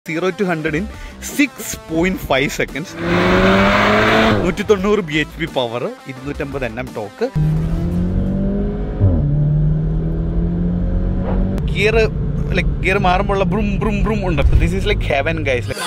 Zero to hundred in six point five seconds നൂറ്റി തൊണ്ണൂറ് B H P power ഇരുന്നൂറ്റമ്പത് N M torque gear like gear മാറുമ്പോൾ ബ്രും ബ്രും ബ്രും ഉണ്ട് this is like heaven guys like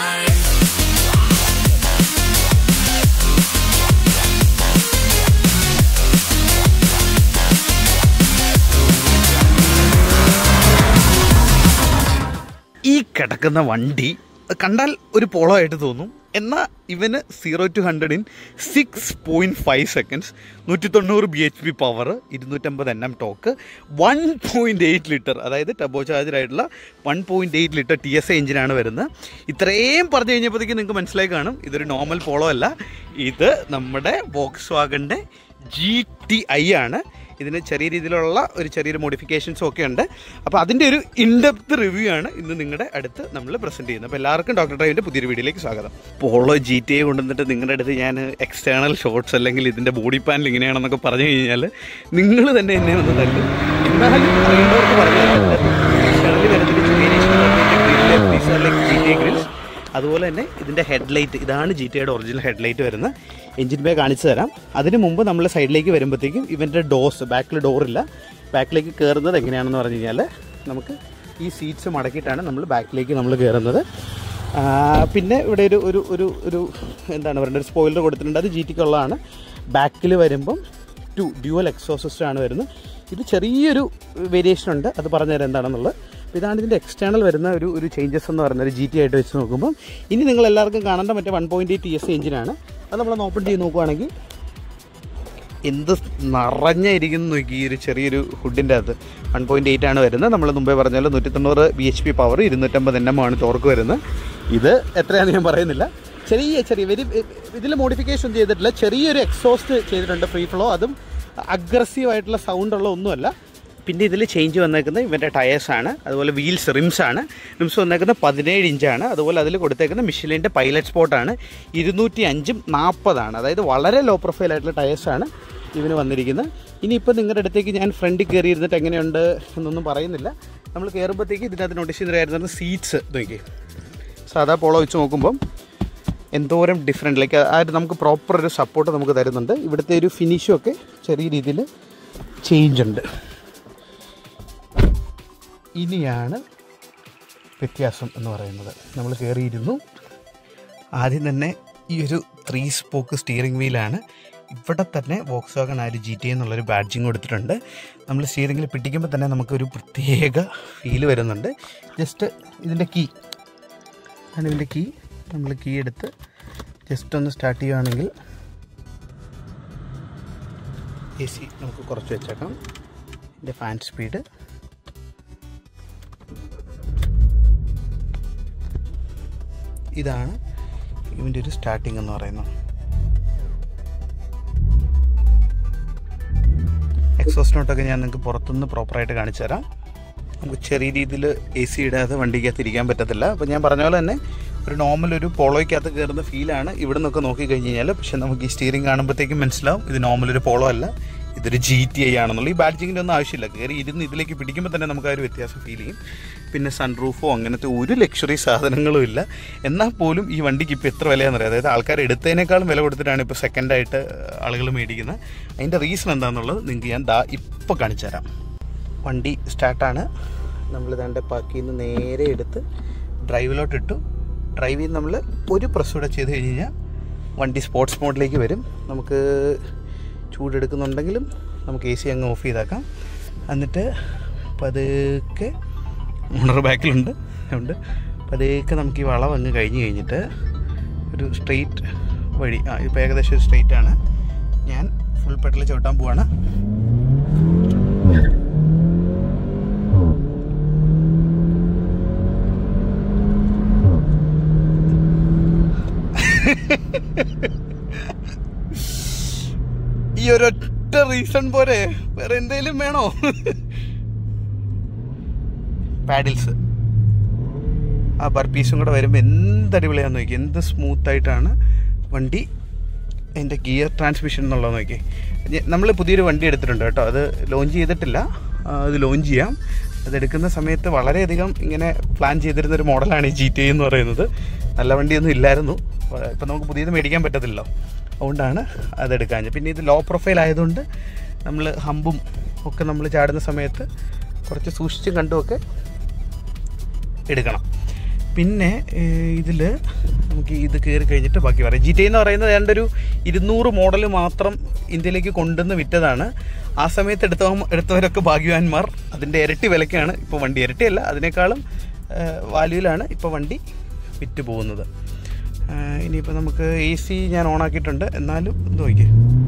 ഈ കിടക്കുന്ന വണ്ടി കണ്ടാൽ ഒരു പോളോ ആയിട്ട് തോന്നും എന്നാൽ ഇവന് zero to hundred in six point five seconds നൂറ്റി തൊണ്ണൂറ് ബി എച്ച് പി പവർ ഇരുന്നൂറ്റമ്പത് N M torque one point eight litre അതായത് ടബോ ചാർജറായിട്ടുള്ള one point eight litre T S A എഞ്ചിനാണ് വരുന്നത് ഇത്രയും പറഞ്ഞു കഴിഞ്ഞപ്പോഴത്തേക്ക് നിങ്ങൾക്ക് മനസ്സിലായി കാണും ഇതൊരു നോർമൽ പോളോ അല്ല ഇത് നമ്മുടെ വോക്സ് വാഗൻ്റെ ജി ടി ഐ ആണ് ഇതിന് ചെറിയ രീതിയിലുള്ള ഒരു ചെറിയൊരു മോഡിഫിക്കേഷൻസും ഒക്കെ ഉണ്ട് അപ്പോൾ അതിൻ്റെ ഒരു ഇൻഡെപ്ത് റിവ്യൂ ആണ് ഇന്ന് നിങ്ങളുടെ അടുത്ത് നമ്മൾ പ്രസൻറ്റ് ചെയ്യുന്നത് അപ്പോൾ എല്ലാവർക്കും ഡോക്ടർ ഡ്രൈവിൻ്റെ പുതിയൊരു വീഡിയോയിലേക്ക് സ്വാഗതം പോളോ ജി ടി ഐ കൊണ്ടുവന്നിട്ട് നിങ്ങളുടെ അടുത്ത് ഞാൻ എക്സ്റ്റേണൽ ഷോട്ട്സ് അല്ലെങ്കിൽ ഇതിൻ്റെ ബോഡി പാനൽ ഇങ്ങനെയാണെന്നൊക്കെ പറഞ്ഞു കഴിഞ്ഞാൽ നിങ്ങൾ തന്നെ എന്നെ വന്ന് തല്ലും എന്നാലും അറിയേണ്ടവർക്ക് പറഞ്ഞു എക്സ്റ്റേണലി വരുന്നത് ജി ടി ഐ ഗ്രിൽസ് അതുപോലെ തന്നെ ഇതിൻ്റെ ഹെഡ്ലൈറ്റ് ഇതാണ് ജി ടി ഐയുടെ ഒറിജിനൽ ഹെഡ്ലൈറ്റ് വരുന്നത് എഞ്ചിൻ ബേ കാണിച്ചു തരാം അതിന് മുമ്പ് നമ്മൾ സൈഡിലേക്ക് വരുമ്പോഴത്തേക്കും ഇവൻ്റെ ഡോസ് ബാക്കിൽ ഡോറില്ല ബാക്കിലേക്ക് കയറുന്നത് എങ്ങനെയാണെന്ന് പറഞ്ഞു കഴിഞ്ഞാൽ നമുക്ക് ഈ സീറ്റ്സ് മടക്കിയിട്ടാണ് നമ്മൾ ബാക്കിലേക്ക് നമ്മൾ കയറുന്നത് ആ, പിന്നെ ഇവിടെ ഒരു ഒരു ഒരു ഒരു എന്താണ് പറയുന്നത് ഒരു സ്പോയിലർ കൊടുത്തിട്ടുണ്ട് അത് ജി ടിക്കുള്ളതാണ് ബാക്കിൽ വരുമ്പം ടു ഡ്യുവൽ എക്സോസിസ്റ്റ് ആണ് വരുന്നത് ഇത് ചെറിയൊരു വേരിയേഷൻ ഉണ്ട് അത് പറഞ്ഞുതരാം എന്താണെന്നുള്ളത് അപ്പോൾ ഇതാണ് ഇതിൻ്റെ എക്സ്റ്റേണൽ വരുന്ന ഒരു ഒരു ചേഞ്ചസ് എന്ന് പറയുന്നത് ഒരു ജി ടി ആയിട്ട് വെച്ച് നോക്കുമ്പോൾ ഇനി നിങ്ങൾ എല്ലാവർക്കും കാണേണ്ട മറ്റേ one point eight T S എഞ്ചിനാണ് അത് നമ്മളൊന്ന് ഓപ്പൺ ചെയ്ത് നോക്കുവാണെങ്കിൽ എന്ത് നിറഞ്ഞിരിക്കുന്നു നോക്കി ഈ ഒരു ചെറിയൊരു ഹുഡിൻ്റെ അകത്ത് വൺ പോയിൻറ്റ് എയ്റ്റ് ആണ് വരുന്നത് നമ്മൾ മുമ്പേ പറഞ്ഞ പോലെ നൂറ്റി തൊണ്ണൂറ് ബി എച്ച് പി പവർ ഇരുന്നൂറ്റമ്പത് എൻ എം ആണ് ടോർക്ക് വരുന്നത് ഇത് എത്രയാണെന്ന് ഞാൻ പറയുന്നില്ല ചെറിയ ചെറിയ വെരി ഇതിൽ മോഡിഫിക്കേഷൻ ചെയ്തിട്ടില്ല ചെറിയൊരു എക്സോസ്റ്റ് ചെയ്തിട്ടുണ്ട് ഫ്രീ ഫ്ലോ അതും അഗ്രസീവ് ആയിട്ടുള്ള സൗണ്ട് ഉള്ള ഒന്നുമല്ല പിന്നെ ഇതിൽ ചേഞ്ച് വന്നേക്കുന്നത് ഇവൻ്റെ ടയേഴ്സാണ് അതുപോലെ വീൽസ് റിംസ് ആണ് റിംസ് വന്നേക്കുന്നത് പതിനേഴ് ഇഞ്ചാണ് അതുപോലെ അതിൽ കൊടുത്തേക്കുന്ന മിഷലിൻ്റെ പൈലറ്റ് സ്പോട്ടാണ് ഇരുന്നൂറ്റി അഞ്ചും നാൽപ്പതാണ് അതായത് വളരെ ലോ പ്രൊഫൈൽ ആയിട്ടുള്ള ടയേഴ്സാണ് ഇവന് വന്നിരിക്കുന്നത് ഇനിയിപ്പോൾ നിങ്ങളുടെ അടുത്തേക്ക് ഞാൻ ഫ്രണ്ടിൽ കയറി ഇരുന്നിട്ട് എങ്ങനെയുണ്ട് എന്നൊന്നും പറയുന്നില്ല നമ്മൾ കയറുമ്പോഴത്തേക്ക് ഇതിനകത്ത് നോട്ടീസ് ചെയ്തിട്ടായിരുന്നു സീറ്റ്സ് നോക്കി സാധാ പോളോ വെച്ച് നോക്കുമ്പം എന്തോരം ഡിഫറെൻ്റ് ലൈക്ക് ആ ഒരു നമുക്ക് പ്രോപ്പർ ഒരു സപ്പോർട്ട് നമുക്ക് തരുന്നുണ്ട് ഇവിടുത്തെ ഒരു ഫിനിഷും ഒക്കെ ചെറിയ രീതിയിൽ ചേഞ്ച് ഉണ്ട് ഇനിയാണ് വ്യത്യാസം എന്ന് പറയുന്നത് നമ്മൾ കയറിയിരുന്നു ആദ്യം തന്നെ ഈ ഒരു ത്രീ സ്പോക്ക് സ്റ്റിയറിംഗ് വീലാണ് ഇവിടെ തന്നെ വോക്സ് വാഗൺ ആ ഒരു ജി ടി എന്നുള്ളൊരു ബാഡ്ജിങ് കൊടുത്തിട്ടുണ്ട് നമ്മൾ സ്റ്റിയറിംഗിൽ പിടിക്കുമ്പോൾ തന്നെ നമുക്കൊരു പ്രത്യേക ഫീല് വരുന്നുണ്ട് ജസ്റ്റ് ഇതിൻ്റെ കീ ആണ് ഇതിൻ്റെ കീ നമ്മൾ കീ എടുത്ത് ജസ്റ്റ് ഒന്ന് സ്റ്റാർട്ട് ചെയ്യുകയാണെങ്കിൽ എ സി നമുക്ക് കുറച്ച് വെച്ചേക്കാം ഇതിൻ്റെ ഫാൻ സ്പീഡ് ഇതാണ് ഇതിൻ്റെ ഒരു സ്റ്റാർട്ടിംഗ് എന്ന് പറയുന്നത് എക്സോസ് നോട്ടൊക്കെ ഞാൻ നിങ്ങൾക്ക് പുറത്തുനിന്ന് പ്രോപ്പറായിട്ട് കാണിച്ചു തരാം നമുക്ക് ചെറിയ രീതിയിൽ എ സി ഇടാതെ വണ്ടിക്കകത്ത് ഇരിക്കാൻ പറ്റത്തില്ല അപ്പോൾ ഞാൻ പറഞ്ഞ പോലെ തന്നെ ഒരു നോർമൽ ഒരു പോളോയ്ക്കകത്ത് കയറുന്ന ഫീലാണ് ഇവിടെ നിന്നൊക്കെ നോക്കി കഴിഞ്ഞ് കഴിഞ്ഞാൽ പക്ഷേ നമുക്ക് ഈ സ്റ്റിയറിംഗ് കാണുമ്പോഴത്തേക്കും മനസ്സിലാവും ഇത് നോർമൽ ഒരു പോളോ അല്ല ഇതൊരു ജി ടി ഐ ആണെന്നുള്ള ഈ ബാഡ്ജിങ്ങിൻ്റെ ഒന്നും ആവശ്യമില്ല കയറി ഇരുന്ന് ഇതിലേക്ക് പിടിക്കുമ്പോൾ തന്നെ നമുക്ക് ആ ഒരു വ്യത്യാസം ഫീൽ ചെയ്യും പിന്നെ സൺറൂഫോ അങ്ങനത്തെ ഒരു ലക്ഷറി സാധനങ്ങളും ഇല്ല എന്നാൽ പോലും ഈ വണ്ടിക്ക് ഇപ്പോൾ എത്ര വിലയാണെന്ന് അറിയാം അതായത് ആൾക്കാർ എടുത്തതിനേക്കാളും വില കൊടുത്തിട്ടാണ് ഇപ്പോൾ സെക്കൻഡായിട്ട് ആളുകൾ മേടിക്കുന്നത് അതിൻ്റെ റീസൺ എന്താണെന്നുള്ളത് നിങ്ങൾക്ക് ഞാൻ ദാ ഇപ്പോൾ കാണിച്ചു തരാം വണ്ടി സ്റ്റാർട്ടാണ് നമ്മൾ ഇതാണ്ട് പാക്കിൽ നിന്ന് നേരെ എടുത്ത് ഡ്രൈവിലോട്ട് ഇട്ടു ഡ്രൈവിൽ നമ്മൾ ഒരു പ്രസ് കൂടെ ചെയ്ത് കഴിഞ്ഞ് കഴിഞ്ഞാൽ വണ്ടി സ്പോർട്സ് മോഡിലേക്ക് വരും നമുക്ക് ചൂടെടുക്കുന്നുണ്ടെങ്കിലും നമുക്ക് എ സി അങ്ങ് ഓഫ് ചെയ്താക്കാം എന്നിട്ട് പതുക്കെ ഓണർ ബാക്കിലുണ്ട് ഉണ്ട് പതുക്കെ നമുക്ക് ഈ വളവ് അങ്ങ് കഴിഞ്ഞ് കഴിഞ്ഞിട്ട് ഒരു സ്ട്രെയിറ്റ് വഴി ആ ഇപ്പോൾ ഏകദേശം ഒരു സ്ട്രെയിറ്റ് ആണ് ഞാൻ ഫുൾ പെഡൽ ചവിട്ടാൻ പോവാണ് ഈ ഒരൊറ്റ റീസൺ പോരെ വേറെ എന്തെങ്കിലും വേണോ പാഡിൽസ് ആ ബർപ്പീസും കൂടെ വരുമ്പോൾ എന്ത് അടിപൊളിയാന്ന് നോക്കി എന്ത് സ്മൂത്ത് ആയിട്ടാണ് വണ്ടി അതിൻ്റെ ഗിയർ ട്രാൻസ്മിഷൻ എന്നുള്ളത് നോക്കി നമ്മൾ പുതിയൊരു വണ്ടി എടുത്തിട്ടുണ്ട് കേട്ടോ അത് ലോഞ്ച് ചെയ്തിട്ടില്ല ആ, അത് ലോഞ്ച് ചെയ്യാം അതെടുക്കുന്ന സമയത്ത് വളരെയധികം ഇങ്ങനെ പ്ലാൻ ചെയ്തിരുന്ന ഒരു മോഡലാണ് ഈ ജി ടി എന്ന് പറയുന്നത് നല്ല വണ്ടിയൊന്നും ഇല്ലായിരുന്നു ഇപ്പം നമുക്ക് പുതിയത് മേടിക്കാൻ പറ്റത്തില്ലല്ലോ അതുകൊണ്ടാണ് അതെടുക്കാഞ്ഞത് പിന്നെ ഇത് ലോ പ്രൊഫൈൽ ആയതുകൊണ്ട് നമ്മൾ ഹമ്പും ഒക്കെ നമ്മൾ ചാടുന്ന സമയത്ത് കുറച്ച് സൂക്ഷിച്ചും കണ്ടുമൊക്കെ എടുക്കണം പിന്നെ ഇതിൽ നമുക്ക് ഇത് കയറി കഴിഞ്ഞിട്ട് ബാക്കി പറയാം ജി ടി എന്ന് പറയുന്നത് ഏതാണ്ട് ഒരു ഇരുന്നൂറ് മോഡൽ മാത്രം ഇന്ത്യയിലേക്ക് കൊണ്ടുവന്ന് വിറ്റതാണ് ആ സമയത്ത് എടുത്ത എടുത്തവരൊക്കെ ഭാഗ്യവാന്മാർ അതിൻ്റെ ഇരട്ടി വിലക്കാണ് ഇപ്പോൾ വണ്ടി ഇരട്ടിയല്ല അതിനേക്കാളും വാല്യൂലാണ് ഇപ്പോൾ വണ്ടി വിറ്റ് പോകുന്നത് ഇനിയിപ്പോൾ നമുക്ക് എ സി ഞാൻ ഓണാക്കിയിട്ടുണ്ട് എന്നാലും ഇത് നോക്കിയേ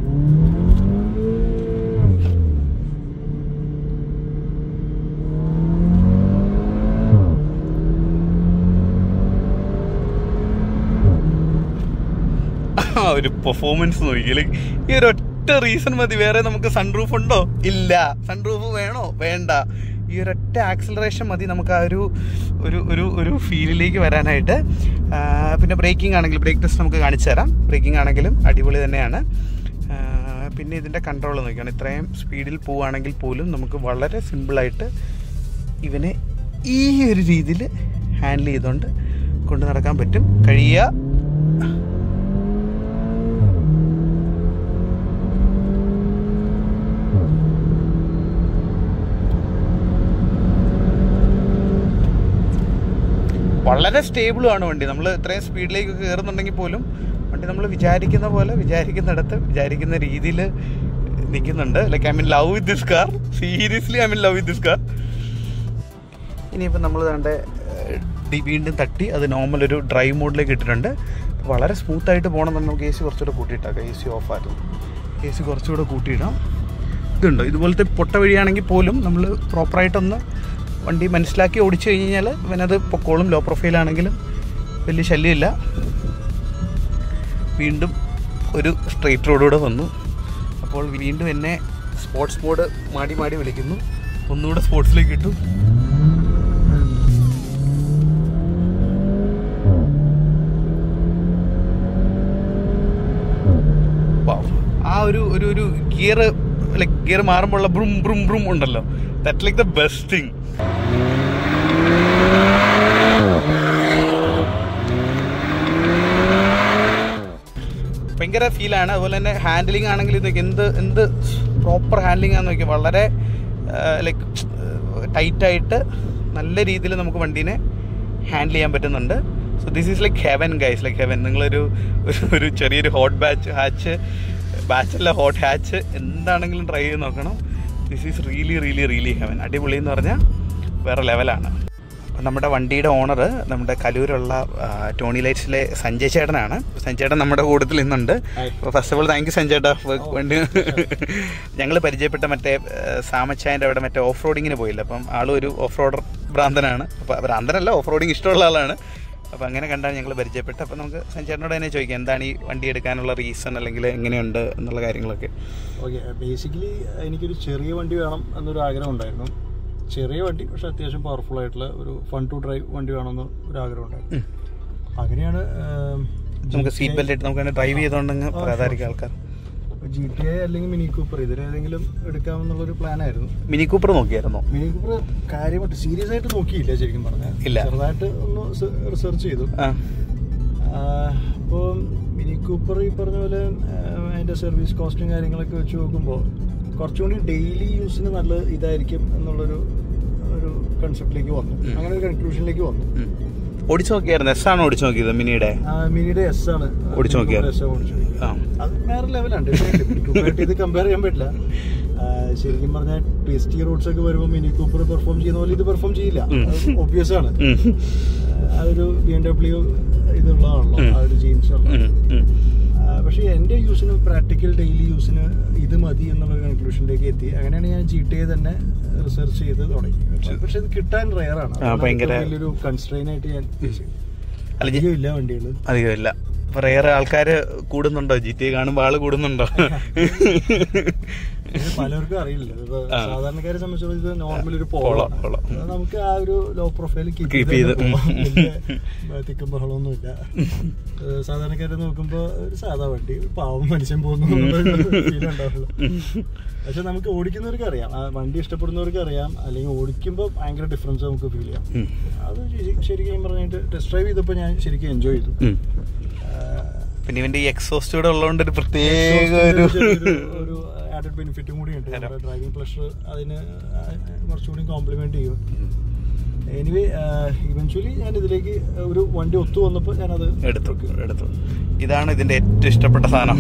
ആ ഒരു പെർഫോമൻസ് നോക്കി ലൈക്ക് ഈ ഒരു ഒറ്റ റീസൺ മതി വേറെ നമുക്ക് സൺറൂഫ് ഉണ്ടോ ഇല്ല സൺറൂഫ് വേണോ വേണ്ട ഈ ഒരൊറ്റ ആക്സിലറേഷൻ മതി നമുക്ക് ആ ഒരു ഒരു ഒരു ഒരു ഫീലിലേക്ക് വരാനായിട്ട് ആ, പിന്നെ ബ്രേക്കിംഗ് ആണെങ്കിൽ ബ്രേക്ക് ടെസ്റ്റ് നമുക്ക് കാണിച്ചു തരാം ബ്രേക്കിംഗ് ആണെങ്കിലും അടിപൊളി തന്നെയാണ് ആ, പിന്നെ ഇതിൻ്റെ കൺട്രോൾ നോക്കിയാണ് ഇത്രയും സ്പീഡിൽ പോവുകയാണെങ്കിൽ പോലും നമുക്ക് വളരെ സിമ്പിളായിട്ട് ഇവനെ ഈ ഒരു രീതിയിൽ ഹാൻഡിൽ ചെയ്തുകൊണ്ട് കൊണ്ട് നടക്കാൻ പറ്റും കഴിയുക വളരെ സ്റ്റേബിളുമാണ് വണ്ടി നമ്മൾ ഇത്രയും സ്പീഡിലേക്ക് കയറുന്നുണ്ടെങ്കിൽ പോലും വണ്ടി നമ്മൾ വിചാരിക്കുന്ന പോലെ വിചാരിക്കുന്നിടത്ത് വിചാരിക്കുന്ന രീതിയിൽ നിൽക്കുന്നുണ്ട് like I mean love with this car seriously I mean love with this car ഇനിയിപ്പോൾ നമ്മൾ വേണ്ട വീണ്ടും തട്ടി അത് നോർമൽ ഒരു ഡ്രൈവ് മോഡിലേക്ക് ഇട്ടിട്ടുണ്ട് വളരെ സ്മൂത്തായിട്ട് പോകണം നമുക്ക് എ സി കുറച്ചുകൂടെ കൂട്ടിയിട്ടാക്കാം എ സി ഓഫായിരുന്നു എ സി കുറച്ചുകൂടെ കൂട്ടിയിടാം ഇതുണ്ടോ ഇതുപോലത്തെ പൊട്ട വഴിയാണെങ്കിൽ പോലും നമ്മൾ പ്രോപ്പറായിട്ടൊന്ന് വണ്ടി മനസ്സിലാക്കി ഓടിച്ചു കഴിഞ്ഞ് കഴിഞ്ഞാൽ ഇവനത് പൊക്കോളും ലോ പ്രൊഫൈലാണെങ്കിലും വലിയ ശല്യമില്ല വീണ്ടും ഒരു സ്ട്രെയിറ്റ് റോഡൂടെ വന്നു അപ്പോൾ വീണ്ടും എന്നെ സ്പോർട്സ് മോഡ് മാടി മാടി വിളിക്കുന്നു ഒന്നുകൂടെ സ്പോർട്സിലേക്ക് ഇട്ടു Wow. ആ ഒരു ഒരു ഒരു ഗിയർ ലൈക്ക് ഗിയർ മാറുമ്പോഴുള്ള ബ്രും ബ്രും ബ്രും ഉണ്ടല്ലോ that like the best thing ഭയങ്കര ഫീലാണ് അതുപോലെ തന്നെ ഹാൻഡിലിംഗ് ആണെങ്കിൽ ഇതൊക്കെ എന്ത് എന്ത് പ്രോപ്പർ ഹാൻഡിലിംഗ് ആണെന്ന് നോക്കിയാൽ വളരെ ലൈക്ക് ടൈറ്റായിട്ട് നല്ല രീതിയിൽ നമുക്ക് വണ്ടീനെ ഹാൻഡിൽ ചെയ്യാൻ പറ്റുന്നുണ്ട് so this is like heaven guys like heaven നിങ്ങളൊരു ഒരു- ഒരു ചെറിയൊരു ഹോട്ട് ബാച്ച് ഹാച്ച് ബാച്ചല്ല ഹോട്ട് ഹാച്ച് എന്താണെങ്കിലും ട്രൈ ചെയ്ത് നോക്കണം this is really really really heaven അടിപൊളി എന്ന് പറഞ്ഞാൽ വേറെ ലെവലാണ് അപ്പം നമ്മുടെ വണ്ടിയുടെ ഓണർ നമ്മുടെ കലൂരുള്ള ആ, ടോണി ലൈറ്റ്സിലെ സഞ്ജയ് ചേട്ടനാണ് സഞ്ജയ് ചേട്ടൻ നമ്മുടെ കൂട്ടത്തിൽ ഇന്നുണ്ട് അപ്പോൾ first of all thank you Sanjay ചേട്ടാ വർക്ക് വണ്ടി ഞങ്ങൾ പരിചയപ്പെട്ട മറ്റേ സാമച്ചായൻ്റെ അവിടെ മറ്റേ ഓഫ് റോഡിങ്ങിന് പോയില്ല അപ്പം ആളും ഒരു ഓഫ് റോഡർ ഭ്രാന്തനാണ് അപ്പോൾ ഭ്രാന്തനല്ല ഓഫ് റോഡിങ് ഇഷ്ടമുള്ള ആളാണ് അപ്പോൾ അങ്ങനെ കണ്ടാണ് ഞങ്ങൾ പരിചയപ്പെട്ടത് അപ്പോൾ നമുക്ക് സഞ്ജയ് ചേട്ടനോട് തന്നെ ചോദിക്കാം എന്താണ് ഈ വണ്ടി എടുക്കാനുള്ള റീസൺ അല്ലെങ്കിൽ എങ്ങനെയുണ്ട് എന്നുള്ള കാര്യങ്ങളൊക്കെ ഓക്കെ ബേസിക്കലി എനിക്കൊരു ചെറിയ വണ്ടി വേണം എന്നൊരു ആഗ്രഹം ഉണ്ടായിരുന്നു ചെറിയ വണ്ടി പക്ഷെ അത്യാവശ്യം പവർഫുൾ ആയിട്ടുള്ള ഒരു ഫൺ ടു ഡ്രൈവ് വണ്ടി വേണമെന്ന് ഒരു ആഗ്രഹം ഉണ്ടായിരുന്നു അങ്ങനെയാണ് നമുക്ക് സീറ്റ് ബെൽറ്റ് ഇട്ട് നമുക്ക് തന്നെ ഡ്രൈവ് ചെയ്തുകൊണ്ടെങ്കിൽ പറയാതായിരിക്കും ആൾക്കാർ ജി ടി ഐ അല്ലെങ്കിൽ മിനി കൂപ്പർ ഇതിലേതെങ്കിലും എടുക്കാമെന്നുള്ളൊരു പ്ലാൻ ആയിരുന്നു മിനി കൂപ്പർ നോക്കിയായിരുന്നോ മിനി കൂപ്പർ കാര്യമായിട്ട് സീരിയസ് ആയിട്ട് നോക്കിയില്ല ശരിക്കും പറഞ്ഞാൽ ഇല്ല. ചെറുതായിട്ട് ഒന്ന് റിസർച്ച് ചെയ്തു ആ അപ്പോൾ മിനി കൂപ്പർ ഈ പറഞ്ഞ പോലെ ആഹ്, അതിന്റെ സർവീസ് കോസ്റ്റും കാര്യങ്ങളൊക്കെ വെച്ച് നോക്കുമ്പോൾ കുറച്ചുകൂടി ഡെയിലി യൂസിന് നല്ല ഇതായിരിക്കും എന്നുള്ളൊരു ഒരു കൺസെപ്റ്റിലേക്ക് വന്നു ഉം. അങ്ങനെ ഒരു കൺക്ലൂഷനിലേക്ക് വന്നു ഉം. ഓടിച്ചു നോക്കിയായിരുന്നു എസ് ആണോ ഓടിച്ചു നോക്കിയത് മിനിയുടെ ആ, മിനിയുടെ എസ് ആണ് ഓടിച്ച് നോക്കിയോ? എസ് ഓടിച്ചു നോക്കി. ആ അത് വേറെ ലെവലാണ് കൂപ്പറായിട്ട് ഇത് കമ്പയർ ചെയ്യാൻ പറ്റില്ല ആ, ശരിക്കും പറഞ്ഞാൽ ട്വിസ്റ്റി റോഡ്സ് ഒക്കെ വരുമ്പോൾ മിനി കൂപ്പർ പെർഫോം ചെയ്യുന്ന പോലെ ഇത് പെർഫോം ചെയ്യില്ല ഉം. ഒബ്വിയസ് ആണ് ഉം. ആ ഒരു ബി എം ഡബ്ല്യു ഇതുള്ളതാണല്ലോ ഉം. ആ ഒരു ജീൻസ് ഉള്ള ഉം. ഉം. പക്ഷേ എൻ്റെ യൂസിന് പ്രാക്ടിക്കൽ ഡെയിലി യൂസിന് ഇത് മതി എന്നുള്ള കൺക്ലൂഷനിലേക്ക് എത്തി അങ്ങനെയാണ് ഞാൻ ജി ടി എ തന്നെ റിസർച്ച് ചെയ്ത് തുടങ്ങി പക്ഷെ ഇത് കിട്ടാൻ റെയർ ആണ് ആ, ഭയങ്കര- വലിയൊരു കൺസ്ട്രെയിൻ ആയിട്ട് ഞാൻ face ചെയ്തു. അല്ല ജി- അധികം ഇല്ല വണ്ടികൾ അധികമില്ല അപ്പൊ ഏറെ ആൾക്കാർ കൂടുന്നുണ്ടോ ജി ടി കാണുമ്പോൾ ആള് കൂടുന്നുണ്ടോ ഇത് പലർക്കും അറിയില്ല ഇപ്പൊ ആ. സാധാരണക്കാരെ സംബന്ധിച്ചിടത്തോളം ഇത് നോർമൽ ഒരു പോളോ, പോളോ പോളോ. നമുക്ക് ആ ഒരു ലോ പ്രൊഫൈൽ Keep കീപ്പ് ചെയ്ത്. ചെയ്ത് ഉം. തിക്കും ബഹളമൊന്നുമില്ല ഏഹ് സാധാരണക്കാരെ നോക്കുമ്പോ ഒരു സാധാ വണ്ടി ഒരു പാവം മനുഷ്യൻ പോകുന്നു ഫീൽ ഉണ്ടാവുള്ളൂ പക്ഷെ നമുക്ക് ഓടിക്കുന്നവർക്ക് അറിയാം ആ വണ്ടി ഇഷ്ടപ്പെടുന്നവർക്ക് അറിയാം അല്ലെങ്കിൽ ഓടിക്കുമ്പോൾ ഭയങ്കര ഡിഫറൻസ് നമുക്ക് ഫീൽ ചെയ്യാം ഉം. അത് ശരി- ശരിക്കും പറഞ്ഞിട്ട് ടെസ്റ്റ് ഡ്രൈവ് ചെയ്തപ്പോൾ ഞാൻ ശരിക്കും എൻജോയ് ചെയ്തു ഉം. ആഹ് പിന്നെ ഇവന്റെ ഈ എക്സോസ്റ്റ് കൂടെ ഉള്ളതുകൊണ്ട് ഒരു പ്രത്യേക ഒരു ഒരു ആഡഡ് ബെനിഫിറ്റും കൂടി ഉണ്ട് ഡ്രൈവിംഗ് പ്ലഷർ അതിന് കുറച്ചുകൂടി കോംപ്ലിമെന്റ് ചെയ്യും എനിവേ ഇവൻച്വലി ഞാൻ ഇതിലേക്ക് ഒരു വണ്ടി ഒത്തു വന്നപ്പോൾ ഞാനത് എടുത്തു എടുത്തു ഇതാണ് ഇതിന്റെ ഏറ്റവും ഇഷ്ടപ്പെട്ട സാധനം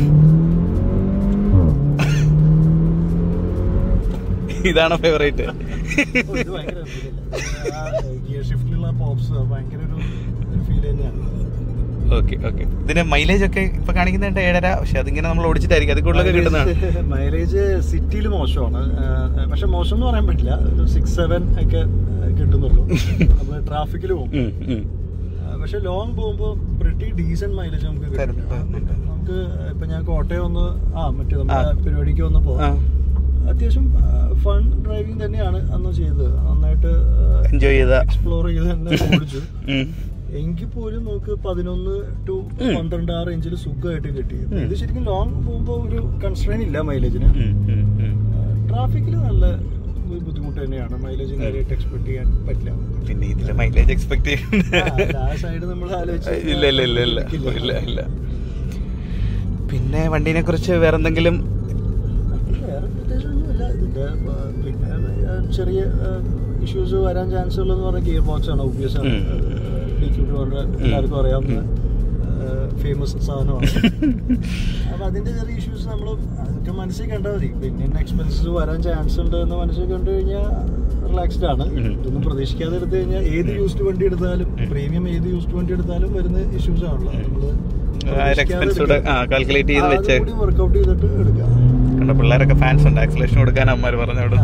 ഇതാണ് ഫേവറേറ്റ് ഓ, ഇത് ഭയങ്കര ഗിയർ ഷിഫ്റ്റിലുള്ള പോപ്സ് ഭയങ്കര ഒരു ഫീൽ തന്നെയാണ് ഓക്കെ ഓക്കെ ഇതിന്റെ മൈലേജ് ഒക്കെ ഇപ്പൊ കാണിക്കുന്നുണ്ട് ഏഴര പക്ഷെ അതിങ്ങനെ നമ്മൾ ഓടിച്ചിട്ടായിരിക്കും അത് കൂടുതലൊക്കെ കിട്ടുന്നതാണ് മൈലേജ് സിറ്റിയിൽ മോശമാണ് ആ, പക്ഷെ മോശം എന്ന് പറയാൻ പറ്റില്ല ഒരു സിക്സ് സെവൻ ഒക്കെ ആ, കിട്ടുന്നുള്ളൂ നമ്മൾ ട്രാഫിക്കിൽ പോകും ഉം, ഉം. ആ, പക്ഷെ ലോങ് പോകുമ്പോൾ പ്രിറ്റി ഡീസന്റ് മൈലേജ് നമുക്ക് കിട്ടും തരും, തരുന്നുണ്ട്. നമുക്ക് ഇപ്പൊ ഞാൻ കോട്ടയം ഒന്ന് ആ മറ്റേ നമ്മുടെ ആ. പരിപാടിക്ക് വന്നപ്പോ ആ. അത്യാവശ്യം ഫൺ ഡ്രൈവിംഗ് തന്നെയാണ് അന്ന് ചെയ്തത് നന്നായിട്ട് Enjoy ചെയ്ത. എക്സ്പ്ലോർ ചെയ്ത് തന്നെ ഓടിച്ചു ഉം. എങ്കിൽ പോലും നമുക്ക് പതിനൊന്ന് ടു ഉം. പന്ത്രണ്ട് ആ റേഞ്ചിൽ സുഖമായിട്ട് കിട്ടി ഉം. ഇത് ശരിക്കും ലോങ് പോകുമ്പോൾ ഒരു കൺസ്ട്രെയിൻ ഇല്ല മൈലേജിന് ഉം, ഉം, ഉം. ട്രാഫിക്കിൽ നല്ല ഒരു ബുദ്ധിമുട്ട് തന്നെയാണ് മൈലേജും കാര്യമായിട്ട് എക്സ്പെക്ട് ചെയ്യാൻ പറ്റില്ല പിന്നെ ഇതില് മൈലേജ് എക്സ്പെക്ട് ചെയ്യുന്നുണ്ട് ആ സൈഡ് നമ്മൾ ആലോചിച്ച് ഇല്ല ഇല്ല ഇല്ല ഇല്ല ഇല്ല ഇല്ല പിന്നെ വണ്ടീനെ കുറിച്ച് വേറെ എന്തെങ്കിലും വേറെ പ്രത്യേകിച്ചൊന്നുമില്ല ഇതിന്റെ ആ, പിന്നെ ആ, ചെറിയ ഇഷ്യൂസ് വരാൻ ചാൻസ് ഉള്ളതെന്ന് പറഞ്ഞാൽ ഗിയർ ബോക്സ് ആണ് ഒബ്വിയസ് ആണ് ഉം. ഡി ക്യൂ പറഞ്ഞ എല്ലാവർക്കും അറിയാവുന്ന ഫേമസ് സാധനമാണ് അപ്പൊ അതിന്റെ ചെറിയ ഇഷ്യൂസ് നമ്മൾ അതൊക്കെ മനസ്സിൽ കണ്ടാൽ മതി പിന്നെ എക്സ്പെൻസസ് വരാൻ ചാൻസ് ഉണ്ട് എന്ന് മനസ്സിൽ കണ്ടു കഴിഞ്ഞാൽ റിലാക്സ്ഡ് ആണ് ഉം. ഇതൊന്നും പ്രതീക്ഷിക്കാതെ എടുത്തു കഴിഞ്ഞാൽ ഏത് യൂസ്ഡ് വണ്ടി എടുത്താലും പ്രീമിയം ഏത് യൂസ്ഡ് വണ്ടി എടുത്താലും വരുന്ന ഇഷ്യൂസ് ആണല്ലോ നമ്മള് എക്സ്പെൻസ് കൂടെ കാൽക്കുലേറ്റ് ചെയ്ത് വെച്ച് വർക്ക്ഔട്ട് ചെയ്തിട്ട് എടുക്കാം കണ്ട പിള്ളേരൊക്കെ ഫാൻസ് ഉണ്ട് ആക്സിലേഷൻ കൊടുക്കാൻ അമ്മമാര് പറഞ്ഞു അവിടെ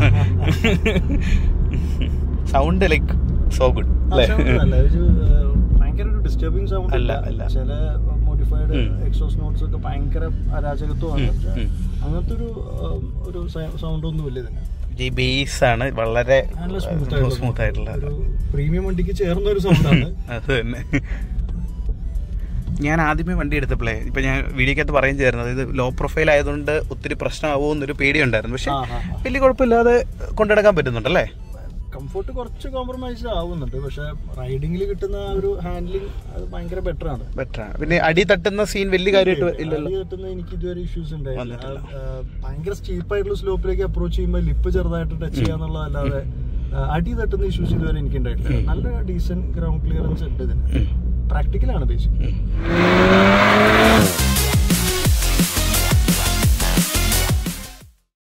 സൗണ്ട് ലൈക്ക് സോ ഗുഡ് ആ, അല്ലേ sound നല്ല ഒരു ഏഹ്, ഭയങ്കര ഒരു ഡിസ്റ്റർബിങ് സൗണ്ട് അല്ല, അല്ല. ചില മോഡിഫൈഡ് ഉം. എക്സോസ് നോട്ട്സ് ഒക്കെ ഭയങ്കര അരാജകത്വമാണ് ഉം, പക്ഷെ ഉം. അങ്ങനത്തെ ഒരു ഏഹ്, ഒരു സൗണ്ട് ഒന്നും ഇല്ല ഇതിന് ഈ ബേസ് ആണ് വളരെ നല്ല സ്മൂത്ത് സ്മൂത്ത് ആയിട്ടുള്ള ഒരു പ്രീമിയം വണ്ടിക്ക് ചേർന്ന ഒരു സൗണ്ടാണ് അത് തന്നെ ഞാൻ ആദ്യമേ വണ്ടി എടുത്തപ്പോഴേ ഇപ്പൊ ഞാൻ വീഡിയോക്കകത്ത് പറയും ചേർന്നത് ഇത് ലോ പ്രൊഫൈൽ ആയതുകൊണ്ട് ഒത്തിരി പ്രശ്നമാവോ എന്നൊരു പേടിയുണ്ടായിരുന്നു പക്ഷെ ആ, ആ, ആ. വലിയ കുഴപ്പമില്ലാതെ കൊണ്ടെടുക്കാൻ പറ്റുന്നുണ്ടല്ലേ കംഫോർട്ട് കുറച്ച് കോംപ്രമൈസ്ഡ് ആവുന്നുണ്ട് പക്ഷെ റൈഡിങ്ങിൽ കിട്ടുന്ന ആ ഒരു ഹാൻഡ്ലിംഗ് അത് ഭയങ്കര ബെറ്റർ ആണ് ബെറ്റർ ആണ് പിന്നെ അടി തട്ടുന്ന സീൻ വലിയ കാര്യമായിട്ട് ഇല്ലല്ലോ അടി തട്ടുന്ന എനിക്ക് ഇതുവരെ ഇഷ്യൂസ് ഉണ്ടായില്ല വന്നിട്ടില്ല. ആ, ആ, ഭയങ്കര സ്റ്റീപ്പ് ആയിട്ടുള്ള സ്ലോപ്പിലേക്ക് അപ്രോച്ച് ചെയ്യുമ്പോൾ ലിപ്പ് ചെറുതായിട്ട് ടച്ച് ചെയ്യാന്നുള്ളതല്ലാതെ ആ, അടി തട്ടുന്ന ഇഷ്യൂസ് ഇതുവരെ എനിക്ക് ഉണ്ടായിട്ടില്ല ഉം. നല്ല ഡീസന്റ് ഗ്രൗണ്ട് ക്ലിയറൻസ് ഉണ്ട് ഇതിന് ഉം. പ്രാക്ടിക്കലാണ് ബേസിക് ഉം.